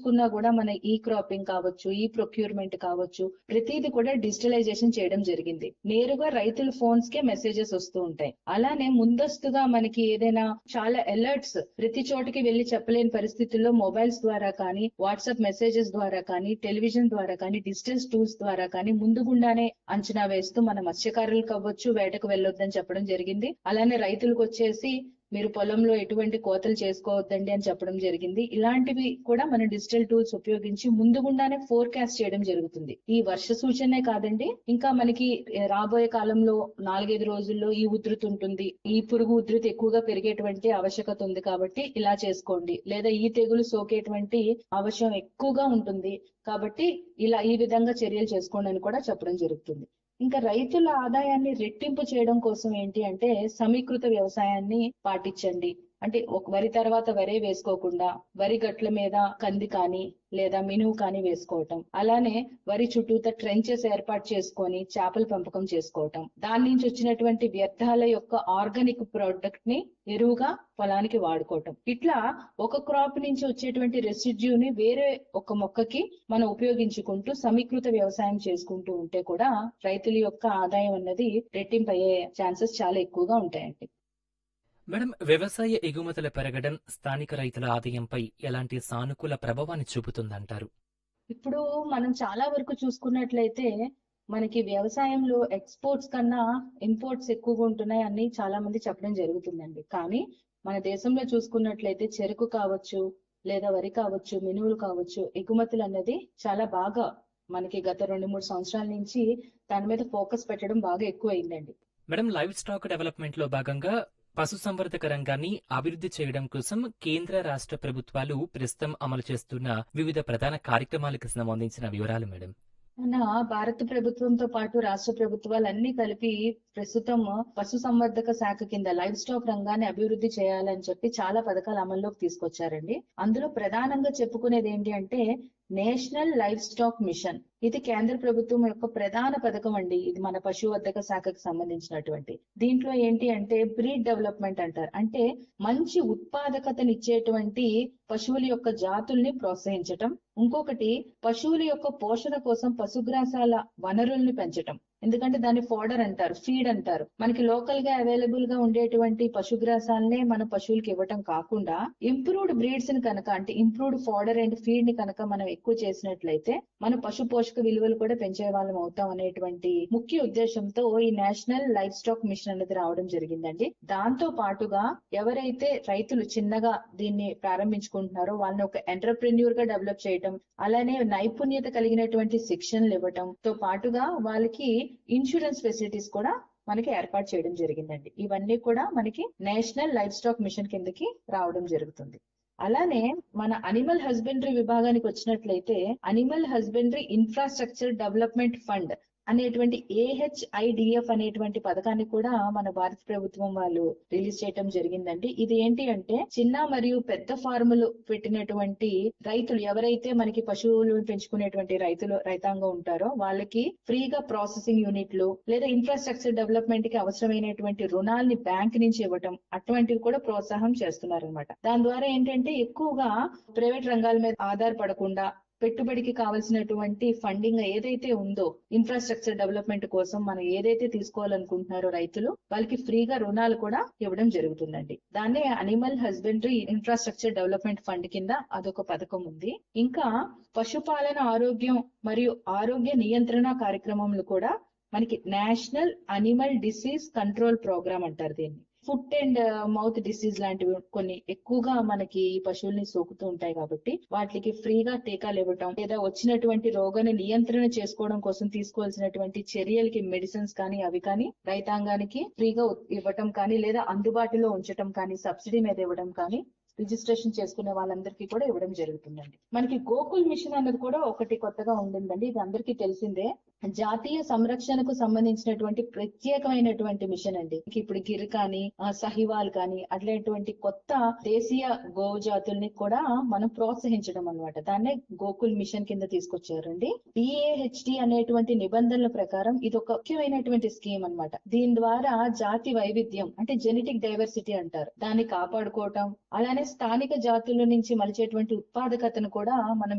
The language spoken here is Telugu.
చూసుకున్నా కూడా మన ఈ క్రాపింగ్ కావచ్చు ఈ ప్రొక్యూర్మెంట్ కావచ్చు ప్రతిది కూడా డిజిటలైజేషన్ చేయడం జరిగింది నేరుగా రైతుల ఫోన్స్ కే మెసేజెస్ వస్తూ ఉంటాయి అలానే ముందస్తుగా మనకి ఏదైనా చాలా అలర్ట్స్ ప్రతి చోటకి వెళ్లి చెప్పలేని పరిస్థితుల్లో మొబైల్స్ ద్వారా కానీ వాట్సాప్ మెసేజెస్ ద్వారా కానీ టెలివిజన్ ద్వారా కానీ డిజిటల్ టూల్స్ ద్వారా కానీ ముందుగుండానే అంచనా వేస్తూ మన మత్స్యకారులు కావచ్చు వేటకు వెళ్ళొద్దని చెప్పడం జరిగింది అలానే రైతులకు వచ్చేసి మీరు పొలంలో ఎటువంటి కోతలు చేసుకోవద్దండి అని చెప్పడం జరిగింది ఇలాంటివి కూడా మన డిజిటల్ టూల్స్ ఉపయోగించి ముందుగుండానే ఫోర్కాస్ట్ చేయడం జరుగుతుంది ఈ వర్ష సూచనే కాదండి ఇంకా మనకి రాబోయే కాలంలో నాలుగైదు రోజుల్లో ఈ ఉధృతి ఉంటుంది ఈ పురుగు ఉధృతి ఎక్కువగా పెరిగేటువంటి ఆవశ్యకత ఉంది కాబట్టి ఇలా చేసుకోండి లేదా ఈ తెగులు సోకేటువంటి అవసరం ఎక్కువగా ఉంటుంది కాబట్టి ఇలా ఈ విధంగా చర్యలు చేసుకోండి అని కూడా చెప్పడం జరుగుతుంది ఇంకా రైతుల ఆదాయాన్ని రెట్టింపు చేయడం కోసం ఏంటి అంటే సమీకృత వ్యవసాయాన్ని పాటించండి అంటే ఒక వరి తర్వాత వరే వేసుకోకుండా వరి గట్ల మీద కంది కానీ లేదా మినువు కానీ వేసుకోవటం అలానే వరి చుట్టూత ట్రెంచెస్ ఏర్పాటు చేసుకొని చేపల పెంపకం చేసుకోవటం దాని నుంచి వచ్చినటువంటి వ్యర్థాల యొక్క ఆర్గానిక్ ప్రోడక్ట్ ని ఎరువుగా పొలానికి వాడుకోవటం ఇట్లా ఒక క్రాప్ నుంచి వచ్చేటువంటి రెసిడ్యూని వేరే ఒక మొక్కకి మనం ఉపయోగించుకుంటూ సమీకృత వ్యవసాయం చేసుకుంటూ ఉంటే కూడా రైతుల యొక్క ఆదాయం అన్నది రెట్టింపు అయ్యే ఛాన్సెస్ చాలా ఎక్కువగా ఉంటాయండి మేడం వ్యవసాయ ఎగుమతుల పెరగడం స్థానిక రైతుల ఆదాయంపై ఎలాంటి సానుకూల ప్రభావాన్ని చూపుతుందంటారు ఇప్పుడు మనం చాలా వరకు చూసుకున్నట్లయితే మనకి వ్యవసాయంలో ఎక్స్పోర్ట్స్ కన్నా ఇంపోర్ట్స్ ఎక్కువగా ఉంటున్నాయి అని చాలా మంది చెప్పడం జరుగుతుందండి కానీ మన దేశంలో చూసుకున్నట్లయితే చెరుకు కావచ్చు లేదా వరి కావచ్చు మినువులు కావచ్చు ఎగుమతులు అన్నది చాలా బాగా మనకి గత రెండు మూడు సంవత్సరాల నుంచి దాని మీద ఫోకస్ పెట్టడం బాగా ఎక్కువ అయిందండి మేడం లైవ్ స్టాక్ డెవలప్మెంట్ లో భాగంగా పశుసంవర్ధక రంగాన్ని అభివృద్ధి చేయడం కోసం కేంద్ర రాష్ట్ర ప్రభుత్వాలు ప్రస్తుతం అమలు చేస్తున్న వివిధ ప్రధాన కార్యక్రమాలకు సంబంధించిన వివరాలు మేడం మన భారత ప్రభుత్వంతో పాటు రాష్ట్ర ప్రభుత్వాలు అన్ని కలిపి ప్రస్తుతం పశు సంవర్ధక శాఖ కింద లైవ్ స్టాక్ రంగాన్ని అభివృద్ధి చేయాలని చెప్పి చాలా పథకాలు అమల్లోకి తీసుకొచ్చారండి అందులో ప్రధానంగా చెప్పుకునేది ఏంటి అంటే నేషనల్ లైవ్ స్టాక్ మిషన్ ఇది కేంద్ర ప్రభుత్వం యొక్క ప్రధాన పథకం అండి ఇది మన పశువర్ధక శాఖకు సంబంధించినటువంటి దీంట్లో ఏంటి అంటే బ్రీడ్ డెవలప్మెంట్ అంటారు అంటే మంచి ఉత్పాదకతనిచ్చేటువంటి పశువుల యొక్క జాతుల్ని ప్రోత్సహించటం ఇంకొకటి పశువుల యొక్క పోషణ కోసం పశుగ్రాసాల వనరుల్ని పెంచటం ఎందుకంటే దాన్ని ఫోడర్ అంటారు ఫీడ్ అంటారు మనకి లోకల్ గా అవైలబుల్ గా ఉండేటువంటి పశుగ్రాసాలనే మన పశువులకి ఇవ్వటం కాకుండా ఇంప్రూవ్డ్ బ్రీడ్స్ ని కనుక అంటే ఇంప్రూవ్డ్ ఫోడర్ అండ్ ఫీడ్ ని కనుక మనం ఎక్కువ చేసినట్లయితే మన పశు పోషక విలువలు కూడా పెంచే వాళ్ళం అవుతాం అనేటువంటి ముఖ్య ఉద్దేశంతో ఈ నేషనల్ లైఫ్ స్టాక్ మిషన్ అనేది రావడం జరిగిందండి దాంతో పాటుగా ఎవరైతే రైతులు చిన్నగా దీన్ని ప్రారంభించుకుంటున్నారో వాళ్ళని ఒక ఎంటర్ప్రెన్యూర్ గా డెవలప్ చేయటం అలానే నైపుణ్యత కలిగినటువంటి శిక్షణలు ఇవ్వటం తో పాటుగా వాళ్ళకి ఇన్సూరెన్స్ ఫెసిలిటీస్ కూడా మనకి ఏర్పాటు చేయడం జరిగిందండి ఇవన్నీ కూడా మనకి నేషనల్ లైఫ్ స్టాక్ మిషన్ కిందకి రావడం జరుగుతుంది అలానే మన అనిమల్ హస్బెండరీ విభాగానికి వచ్చినట్లయితే animal husbandry infrastructure development fund అనేటువంటి ఏహెచ్ఐడిఎఫ్ అనేటువంటి పథకాన్ని కూడా మన భారత ప్రభుత్వం వాళ్ళు రిలీజ్ చేయడం జరిగిందండి ఇది ఏంటి అంటే చిన్న మరియు పెద్ద ఫార్ములు పెట్టినటువంటి రైతులు ఎవరైతే మనకి పశువులు పెంచుకునేటువంటి రైతులు రైతాంగం ఉంటారో వాళ్ళకి ఫ్రీగా ప్రాసెసింగ్ యూనిట్లు లేదా ఇన్ఫ్రాస్ట్రక్చర్ డెవలప్మెంట్ కి అవసరమైనటువంటి రుణాల్ని బ్యాంక్ నుంచి ఇవ్వటం అటువంటివి కూడా ప్రోత్సాహం చేస్తున్నారనమాట దాని ద్వారా ఏంటంటే ఎక్కువగా ప్రైవేట్ రంగాల మీద ఆధారపడకుండా పెట్టుబడికి కావాల్సినటువంటి ఫండింగ్ ఏదైతే ఉందో ఇన్ఫ్రాస్ట్రక్చర్ డెవలప్మెంట్ కోసం మనం ఏదైతే తీసుకోవాలనుకుంటున్నారో రైతులు వాళ్ళకి ఫ్రీగా రుణాలు కూడా ఇవ్వడం జరుగుతుందండి దాన్నే animal husbandry infrastructure development fund కింద అదొక పథకం ఉంది ఇంకా పశుపాలన ఆరోగ్యం మరియు ఆరోగ్య నియంత్రణ కార్యక్రమంలో కూడా మనకి national animal disease control programme అంటారు దీన్ని ఫుట్ అండ్ మౌత్ డిసీజ్ లాంటివి కొన్ని ఎక్కువగా మనకి ఈ పశువుల్ని సోకుతూ ఉంటాయి కాబట్టి వాటికి ఫ్రీగా టీకాలు ఇవ్వటం లేదా వచ్చినటువంటి రోగాన్ని నియంత్రణ చేసుకోవడం కోసం తీసుకోవాల్సినటువంటి చర్యలకి మెడిసిన్స్ కానీ అవి కానీ రైతాంగానికి ఫ్రీగా ఇవ్వటం కానీ లేదా అందుబాటులో ఉంచటం కానీ సబ్సిడీ మీద ఇవ్వడం కానీ రిజిస్ట్రేషన్ చేసుకునే వాళ్ళందరికీ కూడా ఇవ్వడం జరుగుతుందండి మనకి గోకుల్ మిషన్ అన్నది కూడా ఒకటి కొత్తగా ఉండిందండి ఇది అందరికీ తెలిసిందే జాతీయ సంరక్షణకు సంబంధించినటువంటి ప్రత్యేకమైనటువంటి మిషన్ అండి ఇప్పుడు గిర్ కానీ సహివాల్ కానీ అట్లాంటి కొత్త దేశీయ గో జాతుల్ని కూడా మనం ప్రోత్సహించడం అనమాట దాన్నే గోకుల్ మిషన్ కింద తీసుకొచ్చారండి బిఏహెచ్డి అనేటువంటి నిబంధనల ప్రకారం ఇది ఒక ముఖ్యమైనటువంటి స్కీమ్ అనమాట దీని ద్వారా జాతి వైవిధ్యం అంటే జెనెటిక్ డైవర్సిటీ అంటారు దాన్ని కాపాడుకోవటం అలానే స్థానిక జాతుల నుంచి మలిచేటువంటి ఉత్పాదకతను కూడా మనం